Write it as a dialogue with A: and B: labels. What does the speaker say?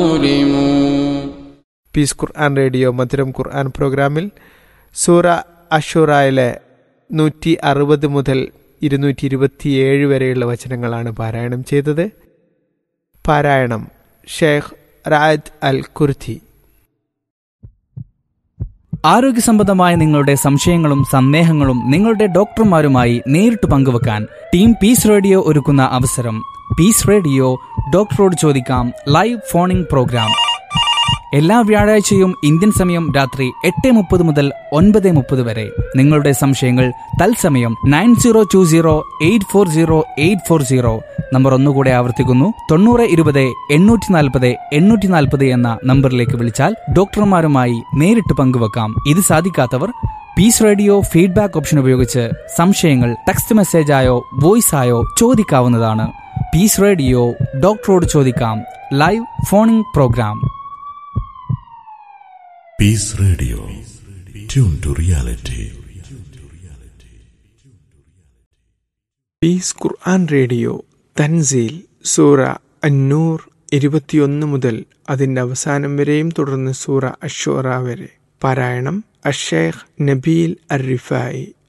A: ظلموا
B: piece ഖുർആൻ radio മധുരം ഖുർആൻ പ്രോഗ്രാമിൽ സൂറ അഷുറായിലെ നൂറ്റി അറുപത് മുതൽ ഇരുന്നൂറ്റി ഇരുപത്തിയേഴ് വരെയുള്ള വചനങ്ങളാണ് പാരായണം ചെയ്തത് പാരായണം ഷേഖ് റായത്ത് അൽ കുർത്തി
C: ആരോഗ്യസംബന്ധമായ നിങ്ങളുടെ സംശയങ്ങളും സന്ദേഹങ്ങളും നിങ്ങളുടെ ഡോക്ടർമാരുമായി നേരിട്ട് പങ്കുവെക്കാൻ ടീം പീസ് റേഡിയോ ഒരുക്കുന്ന അവസരം പീസ് റേഡിയോ ഡോക്ടറോട് ചോദിക്കാം ലൈവ് ഫോണിംഗ് പ്രോഗ്രാം എല്ലാ വ്യാഴാഴ്ചയും ഇന്ത്യൻ സമയം രാത്രി എട്ട് മുപ്പത് മുതൽ ഒൻപത് മുപ്പത് വരെ നിങ്ങളുടെ സംശയങ്ങൾ തത്സമയം nine zero two zero eight four zero eight four zero number ഒന്നുകൂടെ ആവർത്തിക്കുന്നു തൊണ്ണൂറ് ഇരുപത് എണ്ണൂറ്റി നാൽപ്പത് എണ്ണൂറ്റി നാൽപ്പത് എന്ന നമ്പറിലേക്ക് വിളിച്ചാൽ ഡോക്ടർമാരുമായി നേരിട്ട് പങ്കുവെക്കാം ഇത് സാധിക്കാത്തവർ പീസ് റേഡിയോ ഫീഡ്ബാക്ക് ഓപ്ഷൻ ഉപയോഗിച്ച് സംശയങ്ങൾ ടെക്സ്റ്റ് മെസ്സേജായോ വോയിസ് ആയോ ചോദിക്കാവുന്നതാണ് പീസ് റേഡിയോ ഡോക്ടറോട് ചോദിക്കാം live phoning program
D: Peace Radio. Tune to reality.
B: Peace ഖുർആൻ റേഡിയോ തൻസീൽ സൂറ അന്നൂർ ഇരുപത്തിയൊന്ന് മുതൽ അതിൻ്റെ അവസാനം വരെയും തുടർന്ന് സൂറ അഷോറ വരെ പാരായണം അഷേഖ് നബീൽ അർ റിഫായി